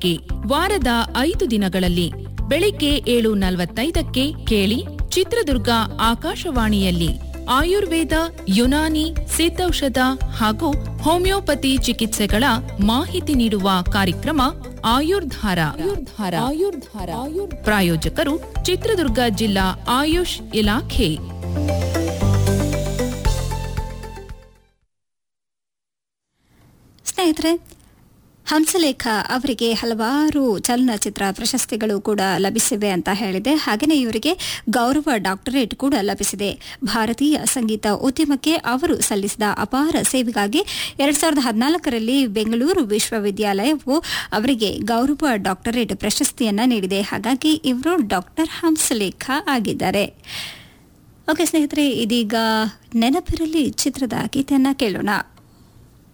ಮೂವತ್ತೈದಕ್ಕೆ ವಾರದ ಐದು ದಿನಗಳಲ್ಲಿ ಬೆಳಿಗ್ಗೆ ಏಳು ನಲವತ್ತೈದಕ್ಕೆ ಕೇಳಿ ಚಿತ್ರದುರ್ಗ ಆಕಾಶವಾಣಿಯಲ್ಲಿ ಆಯುರ್ವೇದ ಯುನಾನಿ ಸಿದ್ಧೌಷಧ ಹಾಗೂ ಹೋಮಿಯೋಪತಿ ಚಿಕಿತ್ಸೆಗಳ ಮಾಹಿತಿ ನೀಡುವ ಕಾರ್ಯಕ್ರಮ ಆಯುರ್ಧಾರ ಆಯುರ್ಧಾರ ಆಯುರ್ಧಾರ ಪ್ರಾಯೋಜಕರು ಚಿತ್ರದುರ್ಗ ಜಿಲ್ಲಾ ಆಯುಷ್ ಇಲಾಖೆ ಸ್ನೇಹಿತರೆ ಹಂಸಲೇಖ ಅವರಿಗೆ ಹಲವಾರು ಚಲನಚಿತ್ರ ಪ್ರಶಸ್ತಿಗಳು ಕೂಡ ಲಭಿಸಿವೆ ಅಂತ ಹೇಳಿದೆ ಹಾಗೆಯೇ ಇವರಿಗೆ ಗೌರವ ಡಾಕ್ಟರೇಟ್ ಕೂಡ ಲಭಿಸಿದೆ ಭಾರತೀಯ ಸಂಗೀತ ಉದ್ಯಮಕ್ಕೆ ಅವರು ಸಲ್ಲಿಸಿದ ಅಪಾರ ಸೇವೆಗಾಗಿ ಎರಡ್ ಸಾವಿರದ ಹದಿನಾಲ್ಕರಲ್ಲಿ ಬೆಂಗಳೂರು ವಿಶ್ವವಿದ್ಯಾಲಯವು ಅವರಿಗೆ ಗೌರವ ಡಾಕ್ಟರೇಟ್ ಪ್ರಶಸ್ತಿಯನ್ನ ನೀಡಿದೆ ಹಾಗಾಗಿ ಇವರು ಡಾಕ್ಟರ್ ಹಂಸಲೇಖ ಆಗಿದ್ದಾರೆ ಓಕೆ ಸ್ನೇಹಿತರೆ ಇದೀಗ ನೆನಪಿರಲಿ ಚಿತ್ರದ ಗೀತೆಯನ್ನ ಕೇಳೋಣ